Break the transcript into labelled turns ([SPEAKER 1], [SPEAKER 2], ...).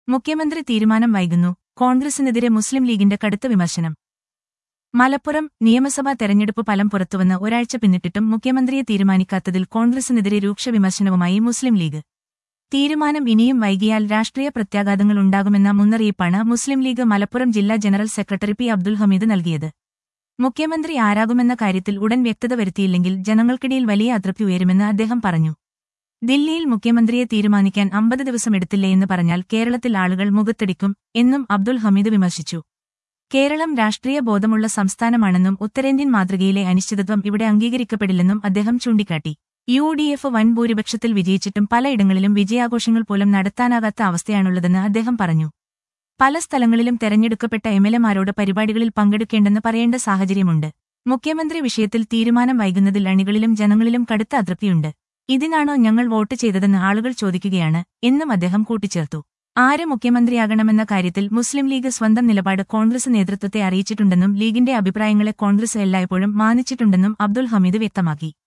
[SPEAKER 1] മുഖ്യമന്ത്രി തീരുമാനം വൈകുന്നു കോൺഗ്രസിനെതിരെ മുസ്ലിം ലീഗിന്റെ കടുത്ത വിമർശനം മലപ്പുറം നിയമസഭാ തെരഞ്ഞെടുപ്പ് ഫലം പുറത്തുവന്ന് ഒരാഴ്ച പിന്നിട്ടിട്ടും മുഖ്യമന്ത്രിയെ തീരുമാനിക്കാത്തതിൽ കോൺഗ്രസിനെതിരെ രൂക്ഷ വിമർശനവുമായി മുസ്ലിം ലീഗ് തീരുമാനം ഇനിയും വൈകിയാൽ രാഷ്ട്രീയ പ്രത്യാഘാതങ്ങൾ ഉണ്ടാകുമെന്ന മുന്നറിയിപ്പാണ് മുസ്ലിം ലീഗ് മലപ്പുറം ജില്ലാ general secretary P Abdul Hameed നൽകിയത് മുഖ്യമന്ത്രി ആരാകുമെന്ന കാര്യത്തിൽ ഉടൻ വ്യക്തത വരുത്തിയില്ലെങ്കിൽ ജനങ്ങൾക്കിടയിൽ വലിയ അതൃപ്തി ഉയരുമെന്ന് അദ്ദേഹം പറഞ്ഞു ദില്ലിയിൽ മുഖ്യമന്ത്രിയെ തീരുമാനിക്കാൻ അമ്പത് ദിവസം എടുത്തില്ലേ എന്ന് പറഞ്ഞാൽ കേരളത്തിൽ ആളുകൾ മുഖത്തടിക്കും എന്നും അബ്ദുൽ ഹമീദ് വിമർശിച്ചു കേരളം രാഷ്ട്രീയ ബോധമുള്ള സംസ്ഥാനമാണെന്നും ഉത്തരേന്ത്യൻ മാതൃകയിലെ അനിശ്ചിതത്വം ഇവിടെ അംഗീകരിക്കപ്പെടില്ലെന്നും അദ്ദേഹം ചൂണ്ടിക്കാട്ടി യു ഡി എഫ് വൻ ഭൂരിപക്ഷത്തിൽ വിജയിച്ചിട്ടും പലയിടങ്ങളിലും വിജയാഘോഷങ്ങൾ പോലും നടത്താനാകാത്ത അവസ്ഥയാണുള്ളതെന്ന് അദ്ദേഹം പറഞ്ഞു പല സ്ഥലങ്ങളിലും തെരഞ്ഞെടുക്കപ്പെട്ട എംഎൽഎമാരോട് പരിപാടികളിൽ പങ്കെടുക്കേണ്ടെന്ന് പറയേണ്ട സാഹചര്യമുണ്ട് മുഖ്യമന്ത്രി വിഷയത്തിൽ തീരുമാനം വൈകുന്നതിൽ അണികളിലും ജനങ്ങളിലും കടുത്ത അതൃപ്തിയുണ്ട് ഇതിനാണോ ഞങ്ങൾ വോട്ട് ചെയ്തതെന്ന് ആളുകൾ ചോദിക്കുകയാണ് എന്നും അദ്ദേഹം കൂട്ടിച്ചേർത്തു ആര് മുഖ്യമന്ത്രിയാകണമെന്ന കാര്യത്തിൽ മുസ്ലിം ലീഗ് സ്വന്തം നിലപാട് കോൺഗ്രസ് നേതൃത്വത്തെ അറിയിച്ചിട്ടുണ്ടെന്നും ലീഗിന്റെ അഭിപ്രായങ്ങളെ കോൺഗ്രസ് എല്ലായ്പ്പോഴും മാനിച്ചിട്ടുണ്ടെന്നും അബ്ദുൽ ഹമീദ് വ്യക്തമാക്കി